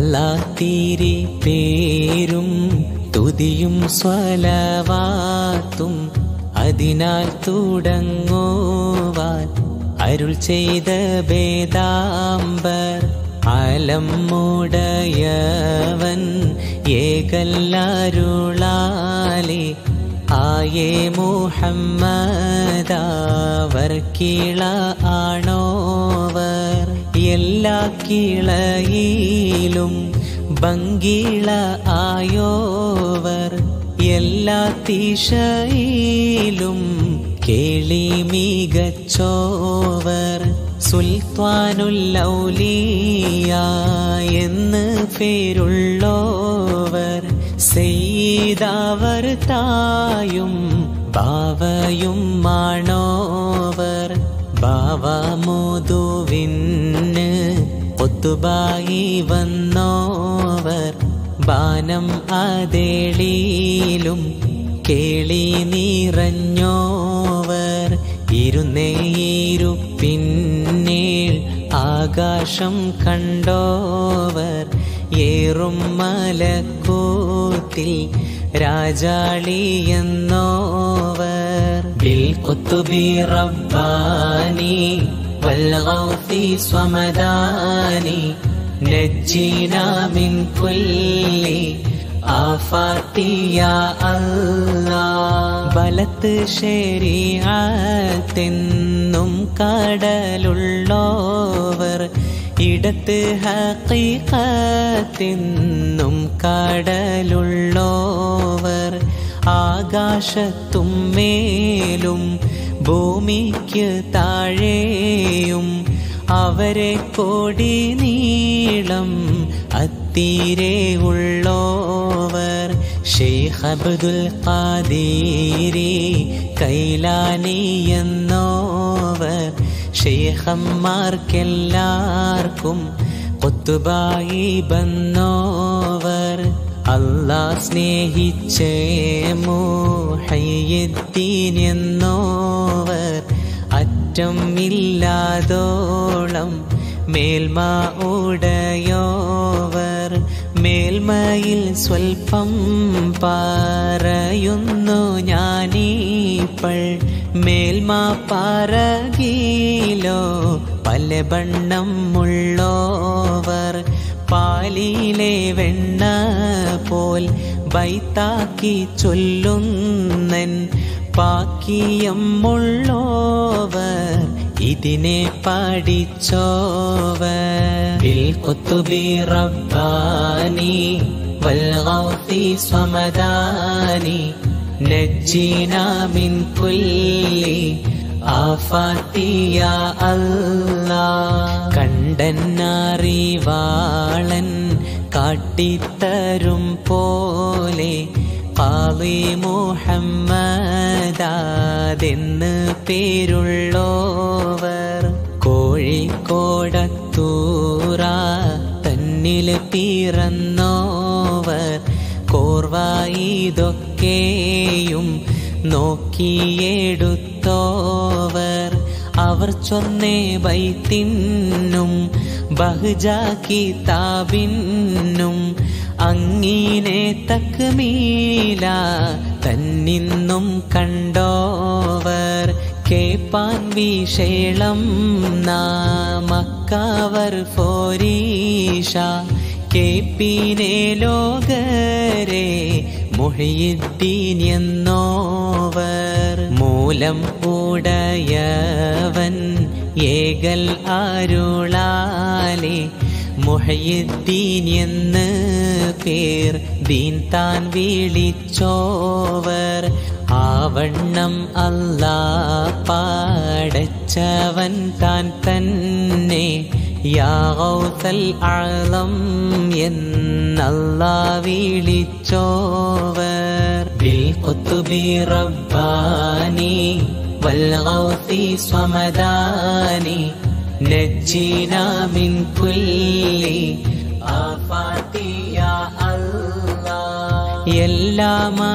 അല്ലാ തീരെ പേരും തുതിയും സ്വലവാത്തും അതിനാൽ തുടങ്ങുവാൻ അരുൾ ചെയ്ത ഭേദാംബർ ആലം മുടയവൻ ഏകല്ലാരുളാലേ ആയേ മുഹമ്മദാവർ കീള ആണോവർ എല്ലാ കിളയിലും ഭംഗിള ആയോവർ എല്ലാ തീശയിലും കേളി മികച്ചോവർ സുൽത്താനുല്ലൗലിയ എന്ന് പേരുള്ളോവർ സെയ്തവർ തായും ബാവയും മാണോവർ ബാവ മുതുവിന് ഒത്തുബായി വന്നോവർ ബാനം അതേളിയിലും കേളി നിറഞ്ഞോവർ ഇരുന്നേരു പിന്നേൾ ആകാശം കണ്ടോവർ ഏറും മലക്കൂത്തിൽ രാജാളി എന്നോവർ ബിൽ കുത്തുബി റബ്ബാനി വൽഗൗഫി സ്വമദാനി നജ്ജിനാ മിൻ കുല്ലി ആഫാത്തിയ അല്ലാ ബലത്ത് ശരിയാത്തെന്നും കടലുള്ളോവർ ഇടത്ത് ഹീഖത്തെന്നും കടലുള്ളോവർ ആകാശത്തും മേലും ഭൂമിക്ക് താഴെയും അവരെ കോടി നീളം അത്തീരെ ഉള്ളോവർ ഷെയ്ഖ് അബ്ദുൽ ഖാദീരി കൈലാനി എന്നോവർ ഷെയ്ഖന്മാർക്കെല്ലാവർക്കും കൊത്തുബായി ബന്നോവർ അല്ലാ സ്നേഹിച്ചേ മോഹയ്യദ്ദീൻ എന്നോവർ അറ്റം ഇല്ലാതോളം മേൽമ ഉടയോവർ മേൽമയിൽ സ്വൽപ്പം പറയുന്നു ഞാനീപ്പൾ മേൽമ പറകിലോ പല ബണ്ണം ഉള്ളോവർ പാലിലെ വെണ്ണ പോൽ ബൈത്താക്കി ചൊല്ലുന്നൻ പാക്കിയം ഉള്ളോവർ ഇതിനെ പഠിച്ചോവർ ബിൽ കുത്തുബി റബ്ബാനി വൽഗൗഫി സ്വമദാനി നജ്ജിനാ മിൻ കുല്ലി ആഫാത്തിയ അല്ലാ കണ്ടന്നറിവാളൻ കാട്ടിത്തരും പോലെ പാളി മുഹമ്മദാതെന്ന് പേരുള്ളോവർ കോഴിക്കോടത്തൂറ തന്നിൽ പിറന്നോവർ കോർവായിതൊക്കെയും നോക്കിയെടുത്തോവർ അവർ ചൊന്നേ ബൈത്തിന്നും ബഹ്ജാക്കി താബിന്നും അങ്ങിനെ തക്മീല തന്നിന്നും കണ്ടോവർ കേപ്പാൻ വിഷേളം നാമക്കവർ ഫോരീഷ കേപ്പിനെ ലോകരെ മുഹയുദ്ദീൻ എന്നോവർ മൂലം ഉടയവൻ ഏകൽ അരുളാലെ മുഹയുദ്ദീൻ എന്ന് പേർ ദീൻ താൻ വിളിച്ചോവർ ആവണ്ണം അല്ലാ പാടച്ചവൻ താൻ തന്നെ യാഗൗതൽ ആളം എന്നല്ലാ വിളിച്ചോവർ ബിൽ കുത്തുബി റബ്ബാനി വൽഗൗസി സ്വമദാനി നജ്ജിനാ മിൻ കുല്ലി ആഫാത്തി യാ അല്ലാഹ് എല്ലാ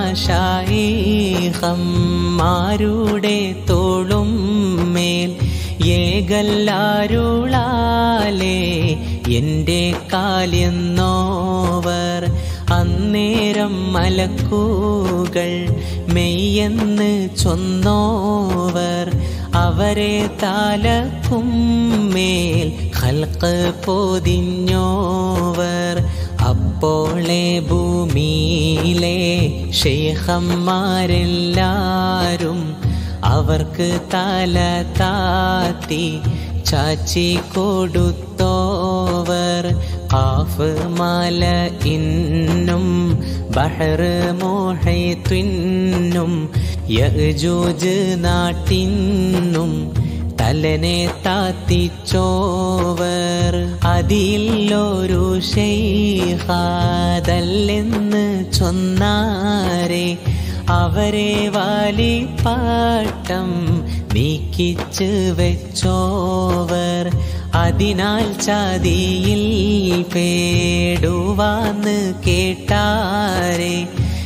മാഷായിഹന്മാരുടെ തോളും മേൽ ഏകല്ലാരുളാലേ എന്റെ കാലെന്നോവർ അന്നേരം മലക്കൂകൾ മെയ്യെന്ന് ചൊന്നോവർ അവരെ താലക്കും മേൽ ഹൽക്ക് പൊതിഞ്ഞോവർ അപ്പോളെ ഭൂമിയിലെ ഷെയ്ഖന്മാരെല്ലാരും അവർക്ക് തല താത്തി ചാച്ചി കൊടുത്തോവർ കാഫ് മല ഇന്നും ബഹർ മോഹത്തിനും യജൂജ് നാട്ടിന്നും തലനെ താത്തിച്ചോവർ അതിലൊരു ഷെയ്ഹാദല്ലെന്ന് ചൊന്നാരെ അവരെ വാലിപ്പാട്ടം നീക്കിച്ച് വെച്ചോവർ അതിനാൽ ചതിയിൽ പേടുവാന്ന് കേട്ടാരെ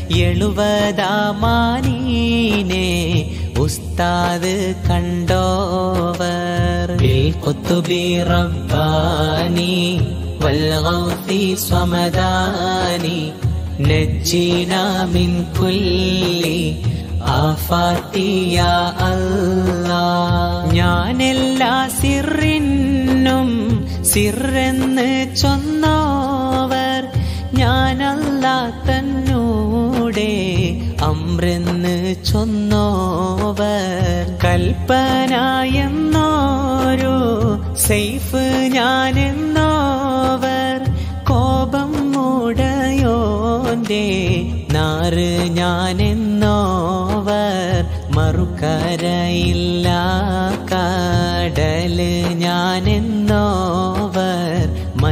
എഴുപതാമാനീനെ ഉസ്താദ് കണ്ടോവർ കൊത്തുബി റബ്ബാനി വൽഗൗസി സ്വമദാനി نجينا من كل آفات يا الله ഞാനെല്ലാ സിറിനും സിറെന്ന് ചൊന്നോവർ ഞാനല്ല തന്നൂടെ അമ്രെന്ന് ചൊന്നോവർ കൽപ്പനയെന്നോരു സൈഫ് ഞാനെന്നോവർ കോപം മൂടയോന്റെ നാറ് ഞാനെന്നോവർ മറുകരയില്ല കാടല് ഞാനെന്നോവർ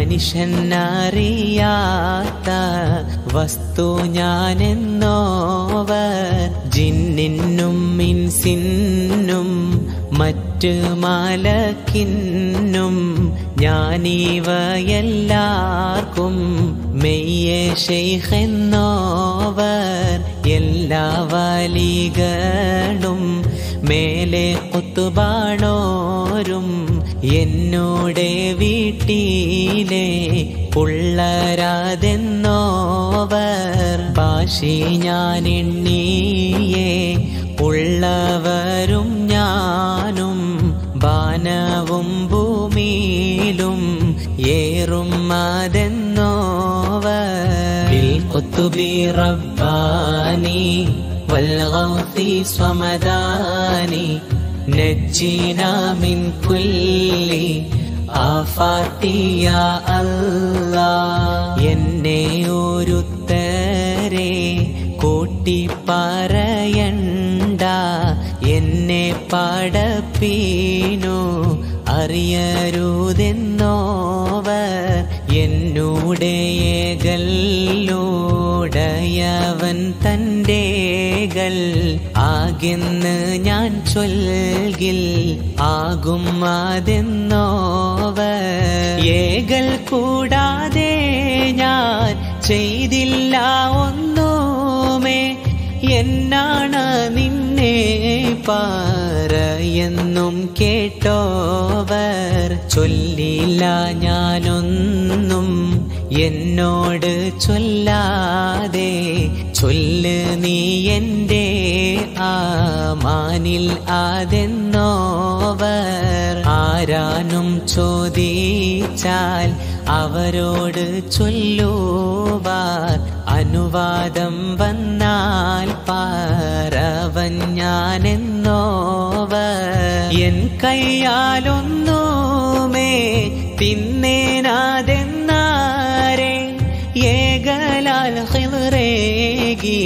മനുഷ്യനറിയാത്ത വസ്തു ഞാനെന്നോവർ ജിന്നിനും മിൻസിന്നും മറ്റ് മാലക്കിന്നും ഞാനിവയെല്ലാവർക്കും മെയ്യെ ഷെയ്ഖെന്നോവർ എല്ലാ വലികളും മേലെ കുത്തുബാണോരും എന്നോടെ വീട്ടിലെ ഉള്ളരാതെന്നോവർ ഭാഷി ഞാൻ എണ്ണിയേ ഉള്ളവരും ഞാനും ബാനവും ഭൂമിയിലും ഏറും അതെന്നോവർ കൊത്തുബി റബ്ബാനി വൽഗൗസി സ്വമദാനി നജ്ജിനാ മിൻ കുല്ലി ആഫാത്തിയ അല്ലാ എന്നെ ഒരുത്തരെ കൂട്ടി പറയണ്ട എന്നെ പടപ്പീനു അറിയരുതെന്നോവർ എന്നൂടെ ഏകല്ലൂടയവൻ തൻ്റെകൾ ആകെന്ന് ഞാൻ ചൊൽകിൽ ആകും അതെന്നോവർ ഏകൽ കൂടാതെ ഞാൻ ചെയ്തില്ല ഒന്നുമേ എന്നാണ് നിന്നെ പാറയെന്നും കേട്ടോവർ ചൊല്ലില്ല ഞാനൊന്നും എന്നോട് ചൊല്ലാതെ ചൊല്ല് നീ എൻ്റെ ആമാനിൽ അതെന്നോവർ ആരാനും ചോദിച്ചാൽ അവരോട് ചൊല്ലുവാർ അനുവാദം വന്നാൽ പാറവൻ ഞാനെന്നോവർ എൻ കയ്യാലൊന്നുമേ തിന്നേനാതെന്നാരെ ഏകലാൽ ഹിറേകി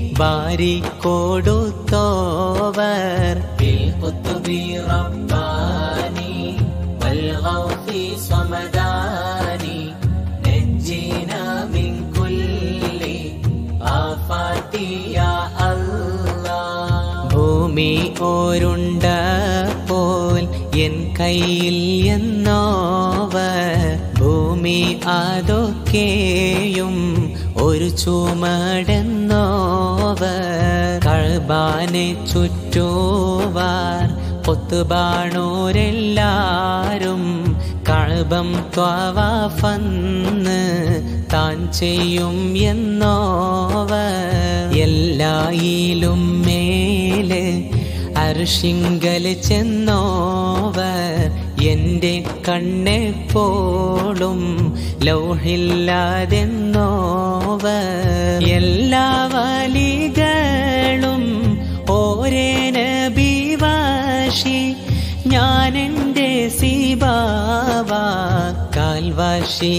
ബാരിക്കൊടുത്തോവർ بالقطبي رباني والغوث صمداني نجينا من كل آفات يا الله ഭൂമി ഓരുണ്ട പോൽ എൻ കയ്യിൽ എന്നോവർ ഭൂമി അതൊക്കെയും ഒരു ചുമടെന്നോവർ കഴുബാനെ ചുറ്റുവാർ കൊത്തുബാണോരെല്ലാരും കഴബം ത്വാവാഫന്ന് താൻ ചെയ്യും എന്നോവർ എല്ലായിലും മേല് അർഷിങ്കൽ ചെന്നോവർ എന്റെ കണ്ണെപ്പോളും ലൗഹില്ലാതെന്നോവർ എല്ലാ വലികളും ഓരേ നബിവാശി ഞാൻ എൻ്റെ സിബാവ കാൽവാശി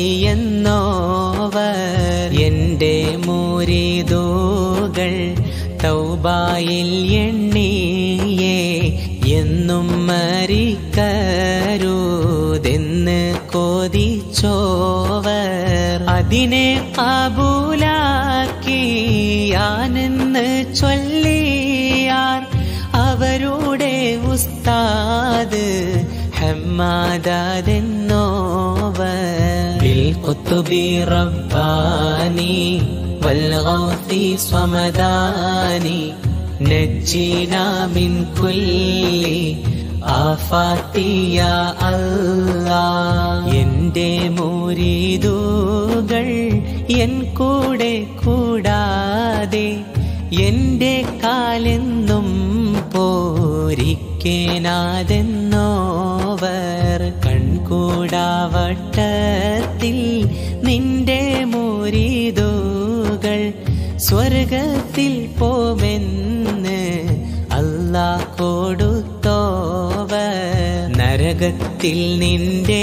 എന്നോവർ എൻ്റെ മുരിതൂകൾ തൗബായിൽ എണ്ണിയേ എന്നും മരിക്കരുതെന്ന് കൊതിച്ചോവർ അതിനെ കാബൂലാക്കിയാനെന്ന് ചൊല്ലിയാർ അവരുടെ ഉസ്താദ് ഹമ്മാദെന്നോവർ بالقطب رباني والغوث صمداني نجينا من كل آفات يا الله എന്റെ മുരീതുകൾ എൻ കൂടെ കൂടാതെ എന്റെ കാലെന്നും പോരിക്കേനാതെന്നോവർ കൺകൂടാവട്ടത്തിൽ നിന്റെ മുരീതുകൾ സ്വർഗത്തിൽ പോമെന്ന് അല്ലാ കൊടുത്തോവർ നരകത്തിൽ നിന്റെ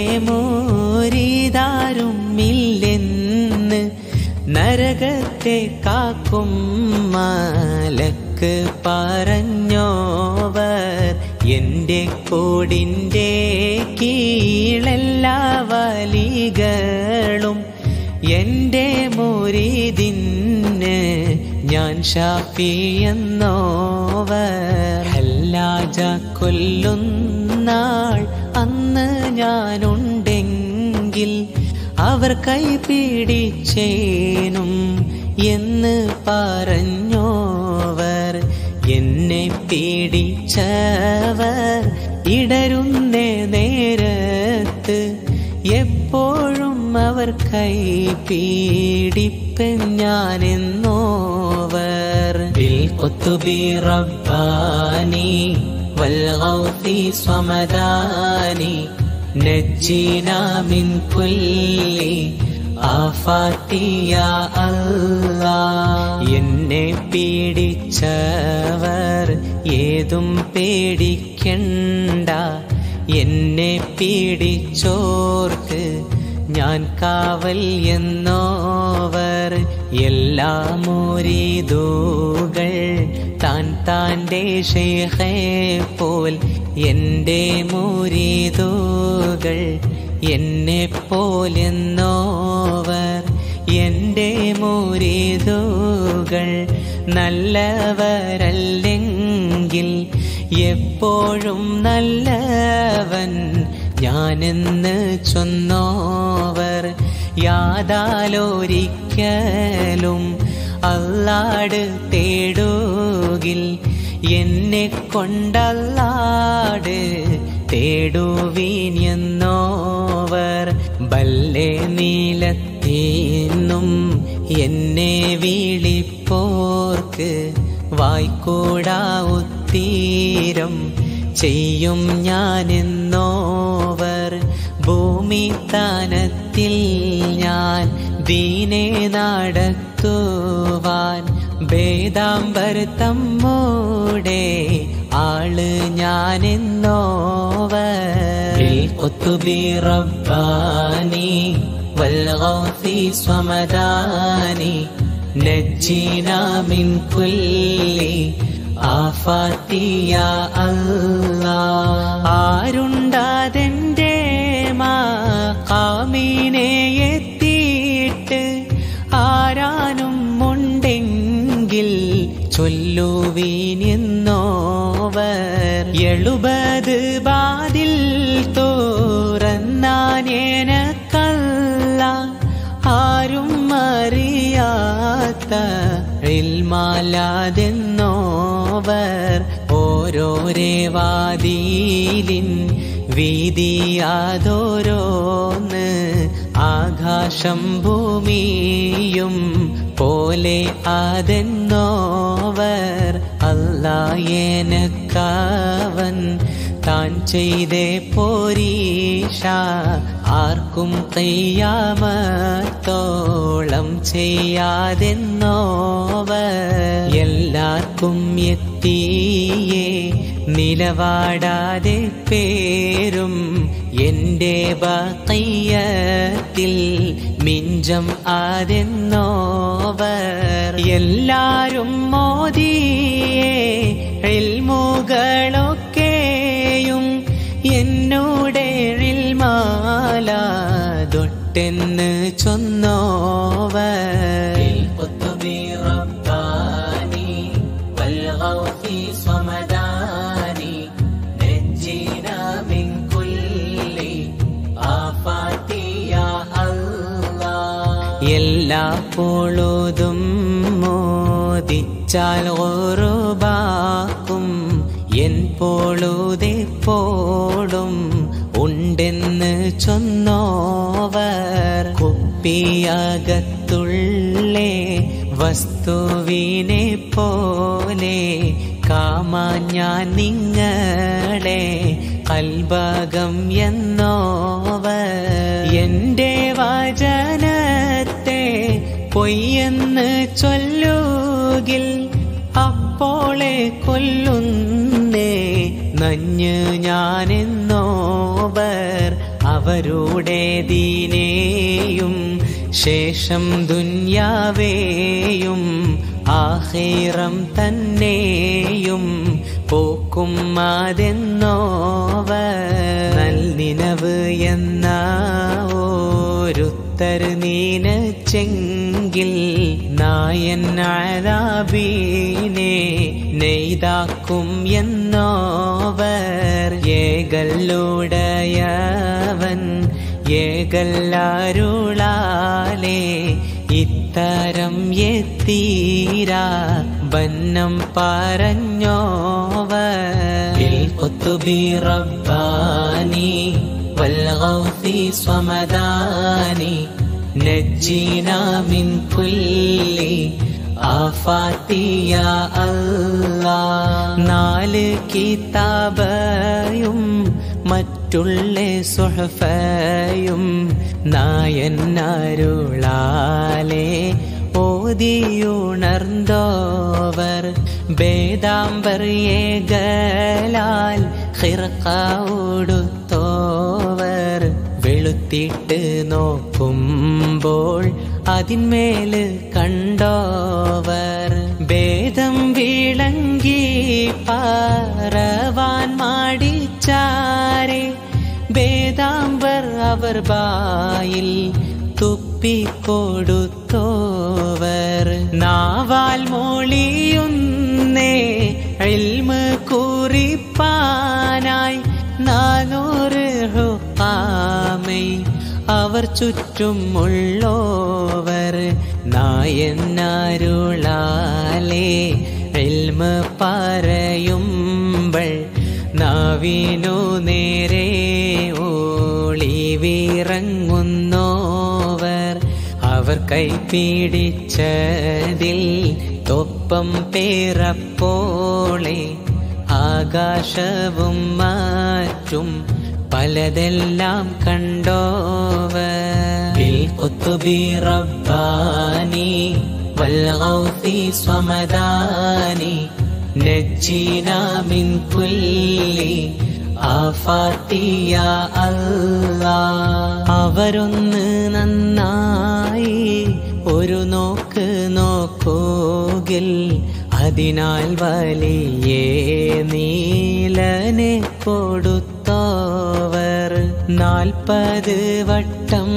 മോരിതാരും ഇല്ലെന്ന് നരകത്തെ കാക്കും മാലക്ക് പറഞ്ഞോവർ എന്റെ കോടിന്റെ കീഴെല്ലാ വലികളും എന്റെ മുരീതിന് ഞാൻ ഷാഫി എന്നോവർ ഹല്ലാജ കൊല്ലുന്നാൾ അന്ന് ഞാനുണ്ടെങ്കിൽ അവർ കൈ പിടിച്ചേനും എന്ന് പറഞ്ഞോവർ എന്നെ പീഡിച്ചവർ ഇടരുന്നേ നേരത്ത് എപ്പോഴും അവർ കൈ പീഡിപ്പൻ ഞാനെന്നോവർ بالقطب رباني والغوث صمداني نجينا من كل آفات يا الله എന്നെ പീഡിച്ചവർ ഏതും പേടിക്കണ്ട എന്നെ പീഡിച്ചോർക്ക് ഞാൻ കാവൽ എന്നോവർ എല്ലാ മുരീതൂകൾ താൻ താൻ്റെ ഷേഖേ പോൽ എൻ്റെ മുരീതൂകൾ എന്നെ പോലെന്നോവർ എൻ്റെ മുരീതൂകൾ നല്ലവരല്ലെങ്കിൽ എപ്പോഴും നല്ലവൻ ഞാനെന്ന് ചൊന്നോവർ യാതാലൊരിക്കലും അല്ലാട് തേടുകിൽ എന്നെ കൊണ്ടല്ലാട് തേടുവീനെന്നോവർ ബല്ലേ നീലത്തേന്നും എന്നെ വിളിപ്പോർക്ക് വായ്ക്കൂടാ ഉത്തീരം ചെയ്യും ഞാനെന്നോവർ ഭൂമി താനത്തിൽ ഞാൻ ദീനെ നടത്തുവാൻ ഭേദാംബർ തമ്മൂടെ ആള് ഞാനെന്നോവർ القطب رباني والغوث صمداني نجينا من كل آفات يا الله ആരുണ്ടാതെന്റെ മാമീനെ എത്തിയിട്ട് ആരാനും ഉണ്ടെങ്കിൽ ചൊല്ലുവീനെന്നോവർ എഴുപത് ബാതിൽ തോറന്നാനേനക്കല്ല ആരും അറിയാത്ത ഇൽമാലാതെന്നോവർ ഓരോരേ വാതിലിൻ വീതിയാതോരോന്ന് ആകാശം ഭൂമിയും പോലെ അതെന്നോവർ അല്ലായനക്കാവൻ താൻ ചെയ്തേ പോരീഷ ആർക്കും കയ്യാമത്തോളം ചെയ്യാതെന്നോവർ എല്ലാവർക്കും എത്തിയേ നിലവാടാതെ പേരും എന്റെ ബക്കയ്യത്തിൽ മിഞ്ചം ആതെന്നോവർ എല്ലാരും മോദിയേ ഇൽമുകളൊക്കെയും എന്നോടെ ഇൽമാല തൊട്ടെന്ന് ചൊന്നോവർ والغوث صمداني نجينا من كل آفات يا الله എല്ലാ പൊഴുതും മോദിച്ചാൽ ഓറുബാക്കും എൻ പൊഴുതെ പോടും ഉണ്ടെന്ന് ചൊന്നോവർ കുപ്പിയകത്തുള്ളേ വസ്തുവിനെ പോലെ കാമാൻ ഞാൻ നിങ്ങളെ കൽഭാഗം എന്നോവർ എന്റെ വചനത്തെ പൊയ്യെന്ന് ചൊല്ലുകിൽ അപ്പോളെ കൊല്ലുന്നേ നഞ്ഞ് ഞാനെന്നോവർ അവരുടെ ദീനേയും ശേഷം ദുന്യാവേയും ആഹേറം തന്നെയും പോക്കും അതെന്നോവർ നൽനിനവ് എന്ന ഓരുത്തർ നീനച്ചെങ്കിൽ നായൻ ആരാബീനെ നെയ്താക്കും എന്നോവർ ഏകല്ലുടയവൻ ഏകല്ലാരുളാലേ ഇത്തരം എത്തീരാ ബന്നം പറഞ്ഞോവർ കൊത്തുബി റബ്ബാനി والغوث صمداني نجينا من كل آفات يا الله നാല് കിതാബയും മറ്റുള്ള സുഹഫയും നായന്നരുളാലേ ഓതിയുണർന്നോവർ വേദാംബർ ഏകലാൽ ഹിർക്ക ഉടുത്തോവർ വെളുത്തിട്ട് നോക്കുമ്പോൾ അതിന്മേല് കണ്ടോവർ ഭേദം വിളങ്കി പാറവാൻ മാടിച്ചാരെ വേദാംബർ അവർ ബായിൽ തുപ്പിക്കൊടുത്തോവർ നാവാൽ മൊളിയുന്നേ ഇൽമ് കുറിപ്പാനായി നാനൂറ് ഹുക്കാമൈ അവർ ചുറ്റും ഉള്ളോവർ നായന്നാരുളാലേ ഇൽമ് പറയുമ്പോൾ നാവിനു നേരെ ഓളിവിറങ്ങുന്നോവർ അവർ കൈപിടിച്ചതിൽ തൊപ്പം പേറപ്പോളെ ആകാശവും മാറ്റും പലതെല്ലാം കണ്ടോവർ കൊത്തുബി റബ്ബാനി والغوث صمداني نجينا من كل آفات يا الله അവരൊന്ന് നന്നായി ഒരു നോക്ക് നോക്കുകിൽ അതിനാൽ വലിയ നീലനെ കൊടുത്തോവർ നാൽപ്പത് വട്ടം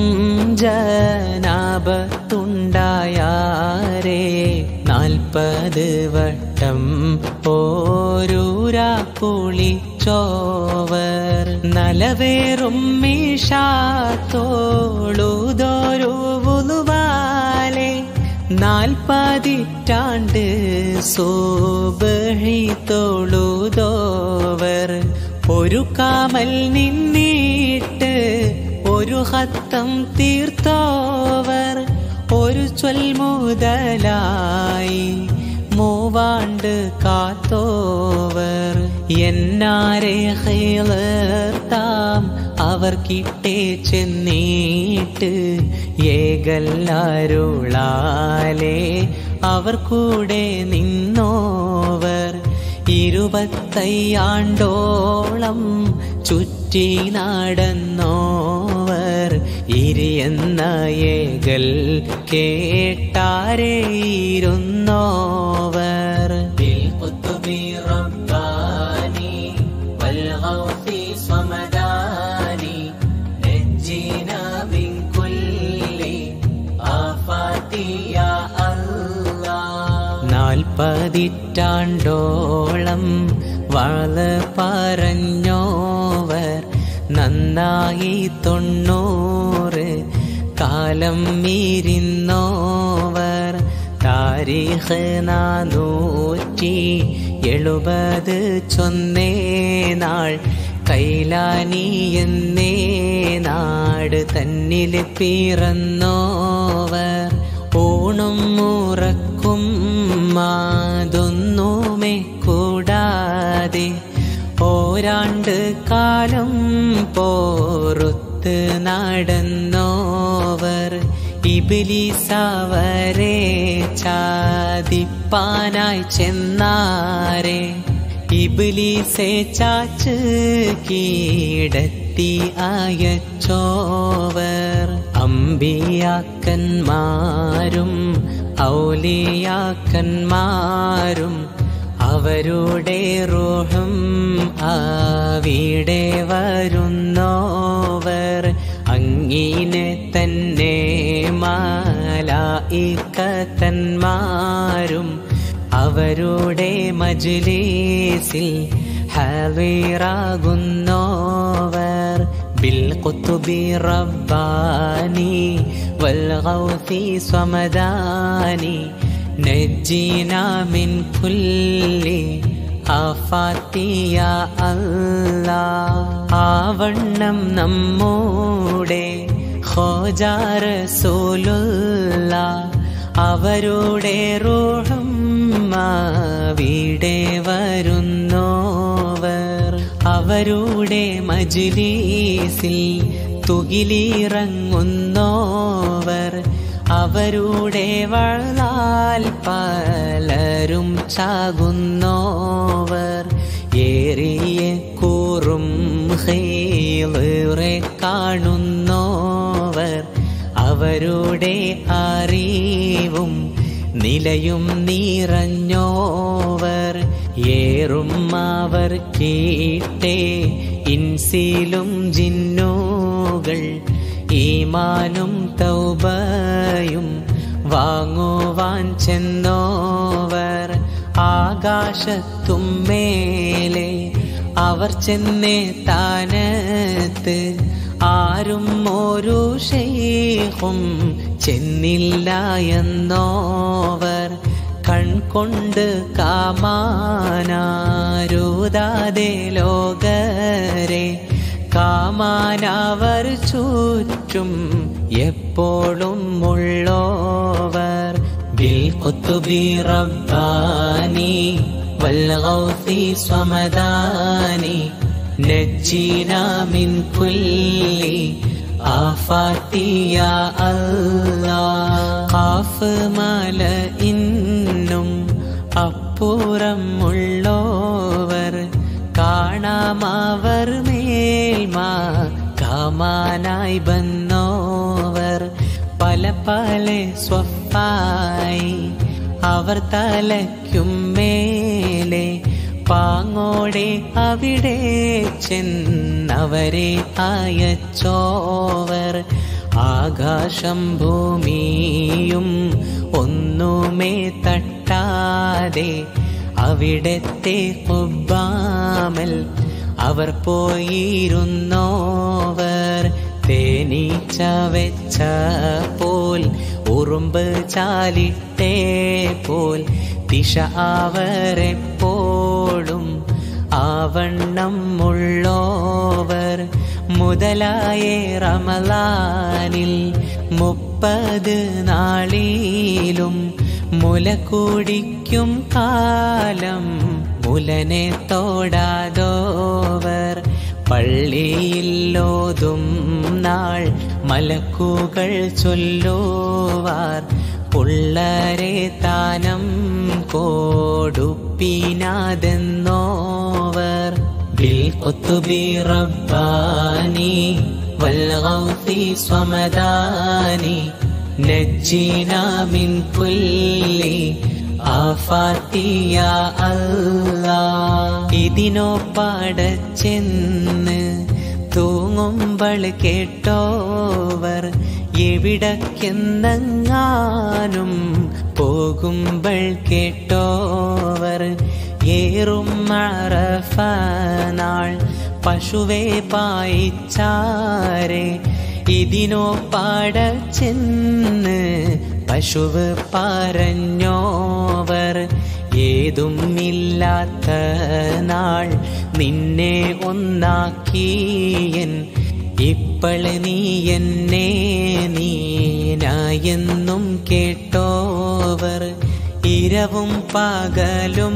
ജനാപത്തുണ്ടായാരേ നാൽപ്പത് വട്ടം ഓരൂരാ കുളിച്ചോവർ നലവേറും മീഷാത്തോളുതൊരു വുലുവാലെ നാൽപ്പതിറ്റാണ്ട് സോബഹി തൊഴുതോവർ ഒരു കാമൽ നിന്നിട്ട് ഒരു ഹത്തം തീർത്തോവർ ഒരു ചൊൽ മുതലായി മൂവാണ്ട് കാത്തോവർ എന്നാരെ ഹേളർത്താം അവർ കിട്ടേ ചെന്നീട്ട് ഏകല്ലാരുളാലേ അവർ കൂടെ നിന്നോവർ ഇരുപത്തയ്യാണ്ടോളം ചുറ്റി നടന്നോവർ ഇരിയെന്ന ഏകൽ കേട്ടാരേയിരുന്നോവർ بالقطب رباني والغوث صمداني نجينا من كل آفات يا الله നാൽപ്പതിറ്റാണ്ടോളം വള പറഞ്ഞോവർ നന്നായി തൊണ്ണൂറ് കാലം മീരിന്നോവർ താരീഖ് നാനൂറ്റി എഴുപത് ചൊന്നേ നാൾ കൈലാനി എന്നേ നാട് തന്നിൽ പിറന്നോവർ ഊണും മുറക്കും മാതൊന്നുമേ കൂടാതെ ഓരാണ്ട് കാലം പോറുത്ത് നടന്നോവർ ഇബിലിസവരെ ചാതിപ്പാനായി ചെന്നാരെ ഇബിലിസെ ചാച്ച് കീടത്തി അയച്ചോവർ അമ്പിയാക്കന്മാരും ഔലിയാക്കന്മാരും അവരുടെ റൂഹും ആവിടെ വരുന്നോവർ അങ്ങിനെ തന്നെ മാലായിക്കത്തന്മാരും അവരുടെ മജ്ലിസിൽ ഹാവിറാകുന്നോവർ بالقطب رباني والغوث صمداني نجينا من كل آفات يا الله ആവണ്ണം നമ്മൂടെ ഖോജാർ സൂലുള്ള അവരുടെ റൂഹും അവിടെ വരുന്നോവർ അവരുടെ മജ്ലിസിൽ തുകിലിറങ്ങുന്നോവർ അവരുടെ വളാൽ പലരും ചാകുന്നോവർ ഏറിയ കൂറും ഹേറെ കാണുന്നോവർ അവരുടെ അറിവും നിലയും നിറഞ്ഞോവർ ഏറും അവർ കേട്ടേ ഇൻസിലും ജിന്നോകൾ ഈമാനും തൗബയും വാങ്ങുവാൻ ചെന്നോവർ ആകാശത്തും മേലെ അവർ ചെന്നേ താനത്ത് ആരും ഒരു ഷെയ്ഖും ചെന്നില്ല എന്നോവർ കൺകൊണ്ട് കാമാനാരൂതാതെ ലോകരെ കാമാനവർ ചുറ്റും എപ്പോഴും ഉള്ളോവർ بالقطب رباني والغوث صمداني نجينا من كل آفات يا الله കാഫ് മല ഇന്നും അപ്പുറം ഉള്ളോവർ കാണാമവർ മേൽമാ കാമാനായി ബന്നോവർ പല പല സ്വപ്പായി അവർ തലയ്ക്കും മേലെ പാങ്ങോടെ അവിടെ ചെന്നവരെ അയച്ചോവർ ആകാശം ഭൂമിയും ഒന്നുമേ തട്ടാതെ അവിടത്തെ കുബാമൽ അവർ പോയിരുന്നോവർ തേനീച്ച വെച്ച പോൽ ഉറുമ്പ് ചാലിട്ടേ പോൽ ദിശ അവരെപ്പോഴും ആവണ്ണം ഉള്ളോവർ മുതലായ റമലാനിൽ മുപ്പത് നാളിലും മുല കുടിക്കും കാലം മുലനെ തോടാതോവർ പള്ളിയില്ലോതും നാൾ മലക്കുകൾ ചൊല്ലുവാർ പുള്ളരെ താനം കോടുപ്പിനാതെന്നോവർ بالقطب رباني والغوث صمداني نجينا من كل آفات يا الله ഇതിനോ പാടച്ചെന്ന് തൂങ്ങുമ്പോൾ കേട്ടോവർ എവിടക്കെന്നെങ്ങാനും പോകുമ്പോൾ കേട്ടോവർ ഏറും മറഫനാൾ പശുവെ പായിച്ചാരെ ഇതിനോ പാട ചെന്ന് പശുവ് പറഞ്ഞോവർ ഏതുമില്ലാത്ത നാൾ നിന്നെ ഒന്നാക്കിയൻ ഇപ്പള് നീ എന്നെ നീനായെന്നും കേട്ടോവർ ഇരവും പകലും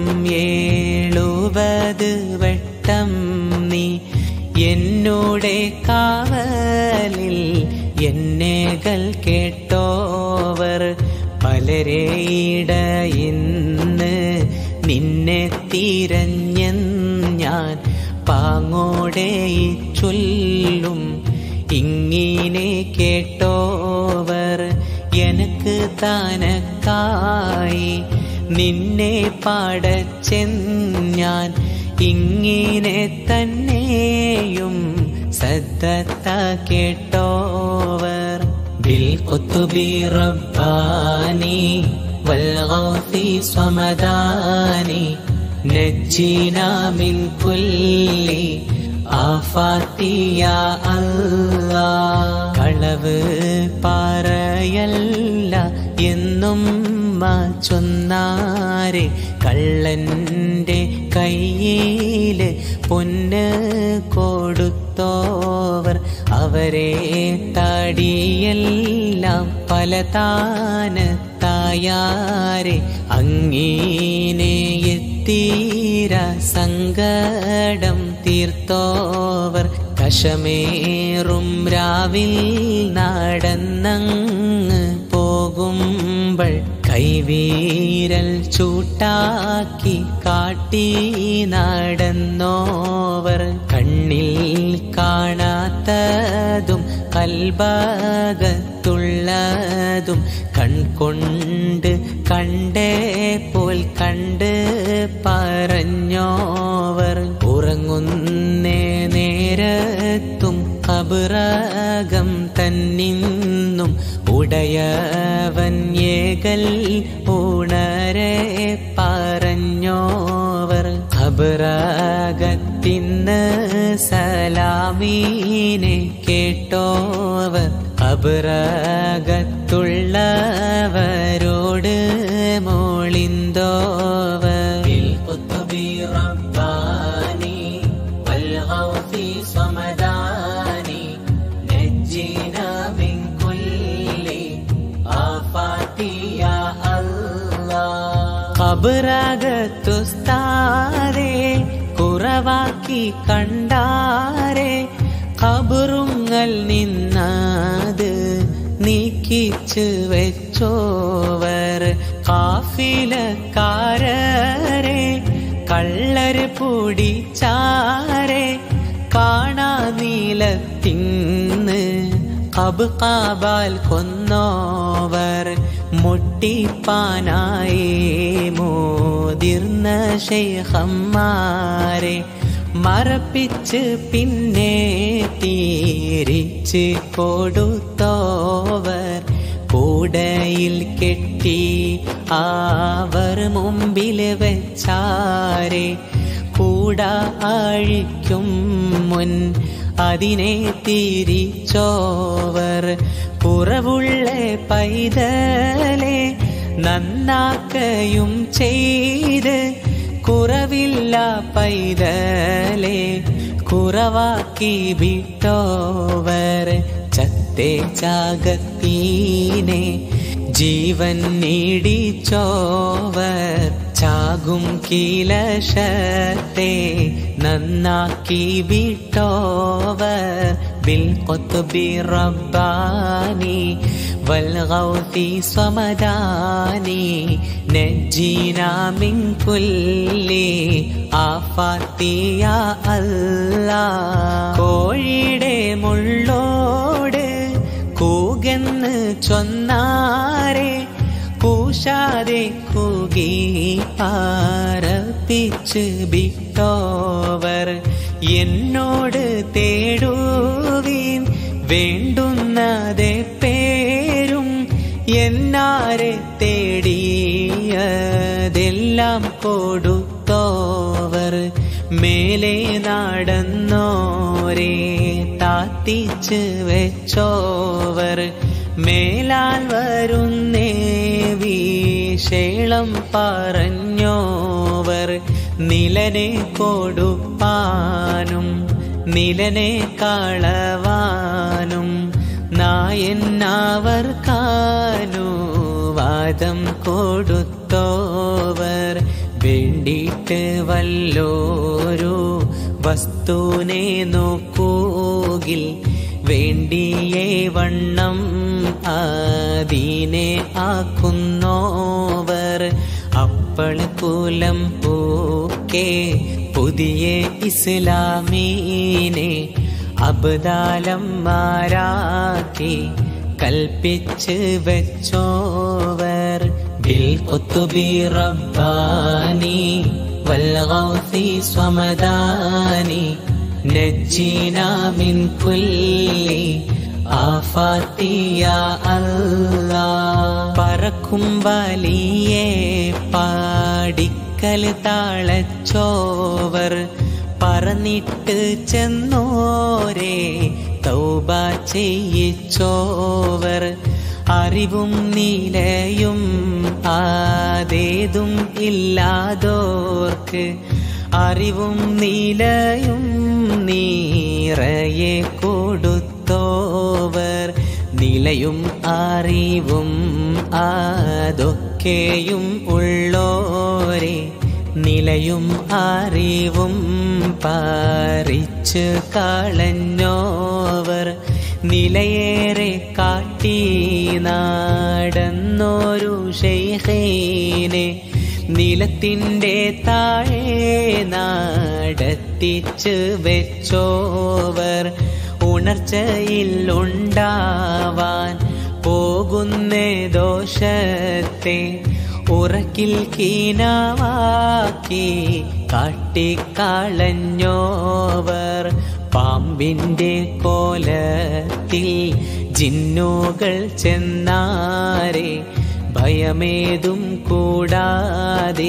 ഏഴുപത് വട്ടം നീ എന്നോടെ കാവലിൽ എന്നേകൾ കേട്ടോവർ പലരെയിട ഇന്ന് നിന്നെ തിരഞ്ഞൻ ഞാൻ പാങ്ങോടെ ചൊല്ലും ഇങ്ങനെ കേട്ടോവർ എനക്ക് താനക്കായി നിന്നെ പാടച്ചെൻ ഇങ്ങനെ തന്നെയും സദ്ദത്ത കേട്ടോവർ بالقطب رباني والغوث صمداني نجينا من كل آفات يا الله കളവ് പറയല്ല എന്നും ചൊന്നാരെ കള്ളന്റെ കയ്യില് പൊന്ന് കൊടുത്തോവർ അവരെ തടിയെല്ലാം പല താനത്തായാരെ അങ്ങീനെ എത്തീര സങ്കടം തീർത്തോവർ കശമേറും രാവിൽ നടന്നങ്ങ് പോകുമ്പോൾ കൈവീരൽ ചൂട്ടാക്കി കാട്ടി നടന്നോവർ കണ്ണിൽ കാണാത്തതും കൽഭാഗത്തുള്ളതും കൺകൊണ്ട് കണ്ടേ പോൽ കണ്ട് പറഞ്ഞോവർ ഉറങ്ങുന്നേ നേരത്തും കബറകം തന്നിന്നും ഉടയവൻ ഏകൽ ഉണരെ പറഞ്ഞോവർ ഖബറകത്തിന്ന് സലാമീനെ കേട്ടോവർ ഖബറകത്തുള്ളവരോട് മോളിന്തോവർ റബ്ബാനി والغوث صمداني نجينا من كل آفات يا الله ഖബറകത്തുസ്താരെ കുറവാക്കി കണ്ടാരെ ഖബറുങ്ങൾ നിന്നത് നീക്കിച്ച് വെച്ചോവർ കാഫിലക്കാരരെ കള്ളര് പൂടിച്ചാരെ കാണാ നീലത്തിന്ന് കബ് കാബാൽ കൊന്നോവർ മുട്ടിപ്പാനായി മോതിർന്ന ശൈഖന്മാരെ മറപ്പിച്ച് പിന്നെ തീരിച്ച് കൊടുത്തോവർ കൂടയിൽ കെട്ടി അവർ മുമ്പിൽ വെച്ചാരെ കൂട അഴിക്കും മുൻ അതിനെ തിരിച്ചോവർ കുറവുള്ള പൈതലെ നന്നാക്കയും ചെയ്ത് കുറവില്ല പൈതലെ കുറവാക്കി വിട്ടോവർ ചത്തേ ചാകത്തീനെ ജീവൻ നീടിച്ചോവർ ചാകും കീലശത്തെ നന്നാക്കി വിട്ടോവർ بالقطب رباني والغوث صمداني نجينا من كل آفات يا الله കോഴിയുടെ മുള്ളോട് കൂകെന്ന് ചൊന്നാരെ കൂശാതെ കൂകി പാരപ്പിച്ച് വിട്ടോവർ എന്നോട് തേടുവീൻ വേണ്ടുന്നതെ പേരും എന്നാരെ തേടിയതെല്ലാം കൊടുത്തോവർ മേലെ നടന്നോരേ താത്തിച്ച് വെച്ചോവർ മേലാൽ വരുന്നേ വിശേളം പറഞ്ഞോവർ നിലനെ കൊടുപ്പാനും നിലനെ കളവാനും നായന്നവർ കാനു വാദം കൊടുത്തോവർ വേണ്ടിയിട്ട് വല്ലോരു വസ്തുനെ നോക്കൂകിൽ വേണ്ടിയേ വണ്ണം ആദീനെ ആക്കുന്നോവർ അപ്പൾ കുലം പൂക്കേ പുതിയ ഇസ്ലാമീനെ അബ്ദാലന്മാരാക്കി കൽപ്പിച്ച് വെച്ചോവർ ബിൽ കുത്തുബി റബ്ബാനി വൽഗൗസി സ്വമദാനി നജ്ജിനാ മിൻ കുല്ലി ആഫാത്തിയ അല്ലാ പറക്കും വലിയേ പാടിക്കൽ താളച്ചോവർ പറന്നിട്ട് ചെന്നോരേ തൗബ ചെയ്യിച്ചോവർ അറിവും നീലയും ആതേതും ഇല്ലാതോർക്ക് അറിവും നീലയും നീറയെ കൊടുത്തോവർ നിലയും അറിവും അതൊക്കെയും ഉള്ളോരെ നിലയും അറിവും പാറിച്ച് കളഞ്ഞോവർ നിലയേറെ കാട്ടി നാടന്നൊരു ഷെയ്ഖീനെ നിലത്തിൻ്റെ താഴെ നാടത്തിച്ച് വെച്ചോവർ ഉണർച്ചയിൽ ഉണ്ടാവാൻ പോകുന്നേ ദോഷത്തെ ഉറക്കിൽ കീനാവാക്കി കാട്ടിക്കളഞ്ഞോവർ പാമ്പിൻ്റെ കോലത്തിൽ ജിന്നുകൾ ചെന്നാരെ ഭയമേതും കൂടാതെ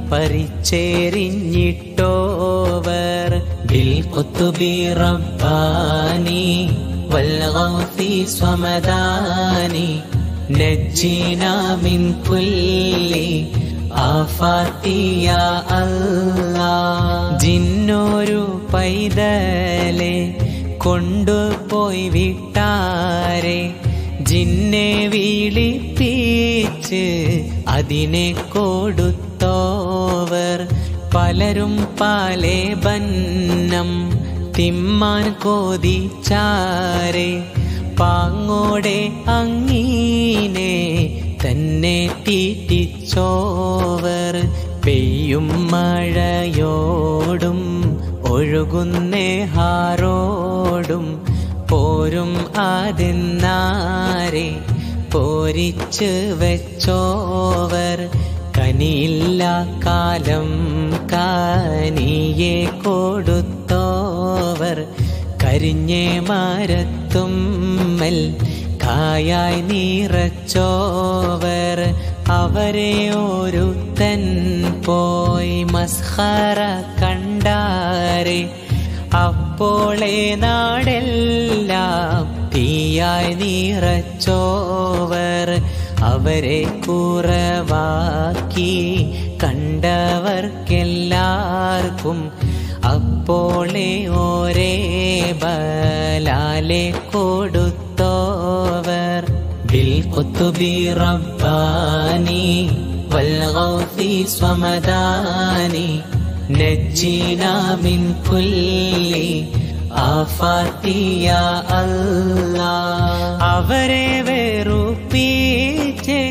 പരിച്ചേരിഞ്ഞിട്ടോവർ ബിൽ കുത്തുബി റബ്ബാനി വൽഗൗസി സ്വമദാനി നജ്ജിനാ മിൻ കുല്ലി ആഫാത്തിയ അല്ലാ ജിന്നൊരു പൈതലെ കൊണ്ടുപോയി വിട്ടാരെ ജിന്നെ വിളിപ്പിച്ച് അതിനെ കൊടുത്തോവർ പലരും പാലെ ബന്നം തിമ്മാൻ കോതിച്ചാരെ പാങ്ങോടെ അങ്ങീനെ തന്നെ തീറ്റിച്ചോവർ പെയ്യും മഴയോടും ഒഴുകുന്നേ ഹാറോടും പോരും അതെന്നാരെ പോരിച്ച് വെച്ചോവർ കനിയില്ല കാലം കാനിയെ കൊടുത്തോവർ കരിഞ്ഞേ മരത്തുമ്മൽ കായായി നിറച്ചോവർ അവരെ ഒരുത്തൻ പോയി മസ്ഹറ കണ്ടാരെ അപ്പോളെ നാടെല്ലാം തീയായി നിറച്ചോവർ അവരെ കുറവാക്കി കണ്ടവർക്കെല്ലാവർക്കും അപ്പോളെ ഒരേ ബലാലെ കൊടുത്തോവർ بالقطب رباني والغوث صمداني نجينا من كل آفات يا الله അവരെ വെറുപ്പിച്ച്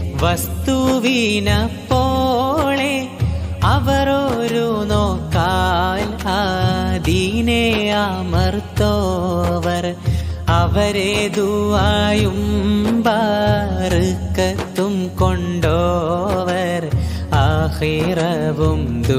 വസ്തുവിനപ്പോളെ അവർ ഒരു നോക്കാൽ ആദീനെ അമർത്തോവർ അവരെ ദുവായും ബാറുക്കത്തും കൊണ്ടോവർ ആഹിറവും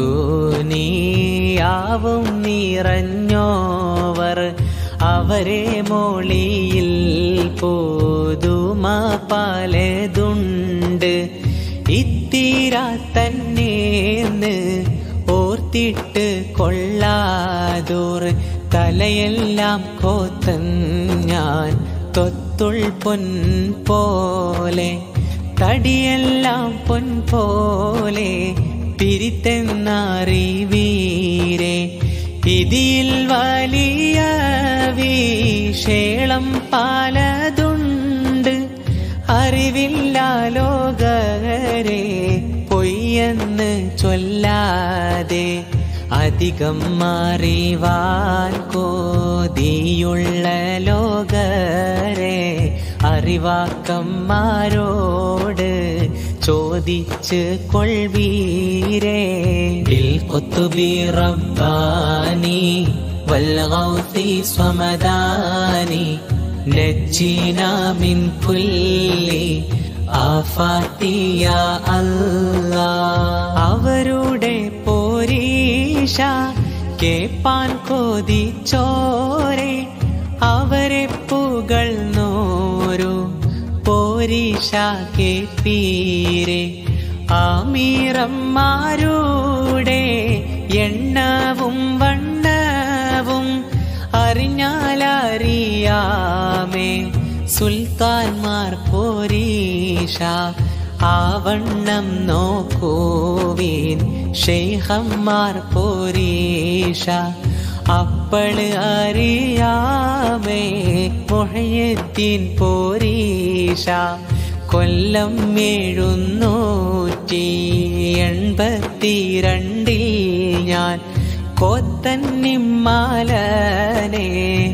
ദൂനിയാവും നിറഞ്ഞോവർ അവരെ മൊളിയിൽ പോതുമ പലതുണ്ട് ഇത്തീരാ തന്നേന്ന് ഓർത്തിട്ട് കൊള്ളാതോർ തലയെല്ലാം കോത്തൻ ഞാൻ തൊത്തുൾ പൊൻ പോലെ തടിയെല്ലാം പൊൻ പോലെ പിരിത്തെന്നറിവീരെ ഇതിൽ വലിയ വിഷേളം പലതുണ്ട് അറിവില്ല ലോകരെ പൊയ്യെന്ന് ചൊല്ലാതെ അധികം മാറിവാൻ കോതിയുള്ള ലോകരെ അറിവാക്കന്മാരോട് ചോദിച്ച് കൊൾവീരേ കൊത്തുബി റബ്ബാനി വൽഗൗസി സ്വമദാനി നജ്ജിനാ മിൻ കുല്ലി ആഫാത്തിയ അല്ലാ അവരുടെ പോരീഷ കേപ്പാൻ കൊതിച്ചോരെ അവരെ പുകൾ നോരു പോരീഷ കേപ്പീരെ ആമീറന്മാരുടെ എണ്ണവും വണ്ണവും അറിഞ്ഞാലറിയാമേ സുൽത്താൻമാർ പോരീഷ ആവണ്ണം നോക്കൂവീൻ ഷെയ്ഹന്മാർ പോരീഷ അപ്പള് അറിയാമേ മൊഹയദ്ദീൻ പോരീഷ കൊല്ലം എഴുന്നൂറ്റി എൺപത്തിരണ്ടിൽ ഞാൻ കോത്തന്നിമാലനെ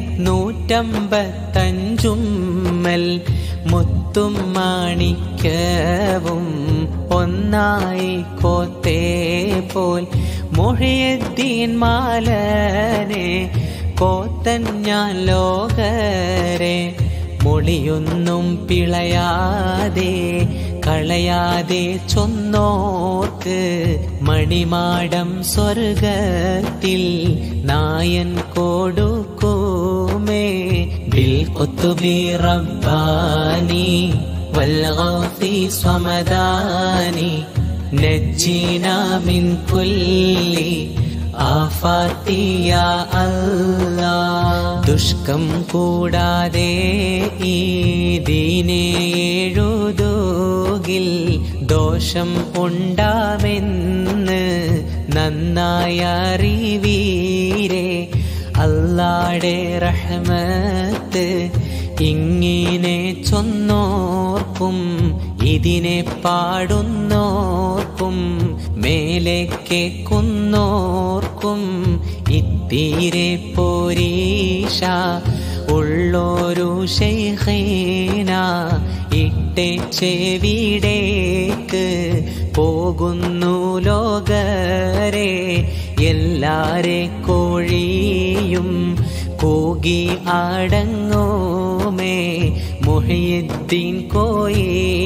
നൂറ്റമ്പത്തഞ്ചുമ്മൽ മുത്തും മാണിക്കവും ഒന്നായി കോത്തേ പോൽ മൊഴിയദ്ദീൻ മാലനെ കോത്തൻ ഞാൻ ലോകരെ മൊളിയൊന്നും പിളയാതെ കളയാതെ ചൊന്നോർക്ക് മണിമാടം സ്വർഗത്തിൽ നായൻ കൊടുക്കുമേ ബിൽ കൊത്തുബി റബ്ബാനി വൽഗൗസി സ്വമദാനി നജ്ജിനാ മിൻ കുല്ലി ആഫാത്തിയ അല്ലാ ദുഷ്കം കൂടാതെ ഈ ദീനെ എഴുതുകിൽ ദോഷം ഉണ്ടാമെന്ന് നന്നായി അറിവീരെ അല്ലാടെ റഹ്മത്ത് ഇങ്ങനെ ചൊന്നോർക്കും ഇതിനെ പാടുന്നോർക്കും മേലെ കേക്കുന്നോർക്കും ഇത്തീരെ പോരീഷ ഉള്ളോരു ശൈഖീന ഇട്ടെ ചെവിടേക്ക് പോകുന്നു ലോകരെ എല്ലാരെ കോഴിയും കൂകി അടങ്ങോമേ മുഹിയുദ്ദീൻ കോയി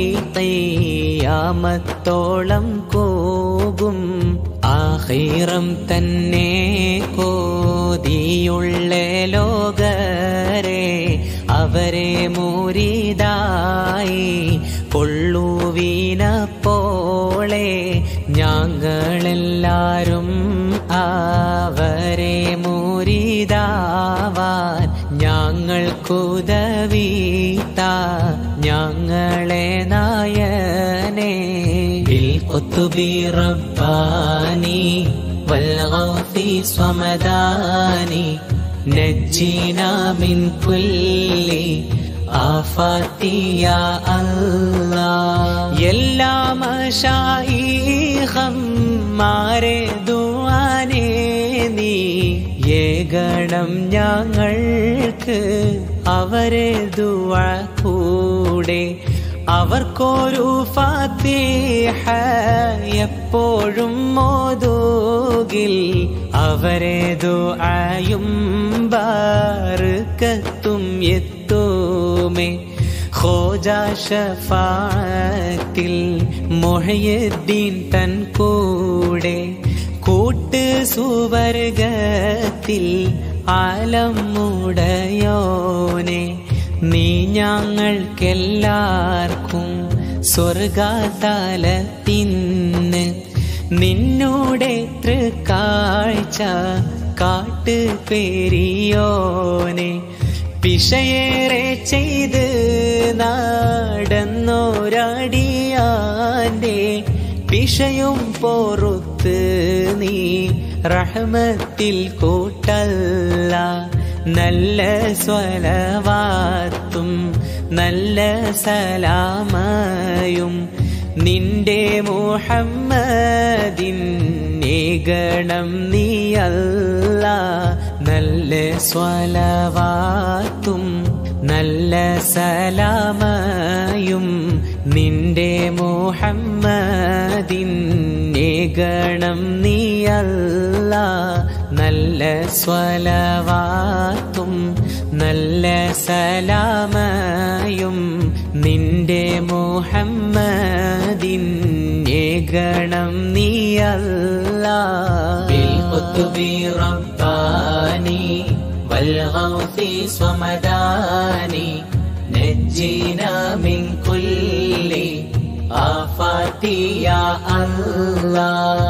തയ്യാമത്തോളം കൂകും ആഹീറം തന്നെ കോതിയുള്ള ലോകരെ അവരെ മുരിതായി കൊള്ളുവീന പോലെ ഞങ്ങളെല്ലാരും അവരെ മുരിതാവാൻ ഞങ്ങൾക്കുദവീത്ത ഞങ്ങളെ നായനെ بالقطب رباني والغوث صمداني نجينا من كل آفات يا الله എല്ലാ മഷായിഹന്മാരെ ദുആനെ നീ ഏകണം ഞങ്ങൾക്ക് അവരെ ദുആ കൂടെ അവർക്കൊരു ഫാത്തിഹ എപ്പോഴും മോദൂകിൽ അവരെ ദുആയും ബാർക്കത്തും എത്തുമേ ഖോജ ഷഫാത്തിൽ മൊഹയുദ്ദീൻ തൻ കൂടെ കൂട്ട് സുവർഗത്തിൽ ആലം മുടയോനെ നീ ഞങ്ങൾക്കെല്ലാവർക്കും സ്വർഗതലത്തിന്ന് നിന്നോടെ തൃക്കാഴ്ച കാട്ട് പെരിയോനെ പിശയേറെ ചെയ്ത് നാടന്നോരടിയാന്റെ പിഷയും പോറുത്ത് നീ റഹ്മത്തിൽ കൂട്ടല്ല നല്ല സ്വലവാത്തും നല്ല സലാമയും നിന്റെ മുഹമ്മദിൻ ഗണം നീയല്ല നല്ല സ്വലവാത്തും നല്ല സലാമയും നിന്റെ മുഹമ്മദിൻ ഗണം നീയല്ല നല്ല സ്വലവാത്തും നല്ല സലാമയും നിന്റെ മുഹമ്മദിൻ ഗണം നീയല്ല بالقطب رباني والغوث صمداني نجينا من كل آفات يا الله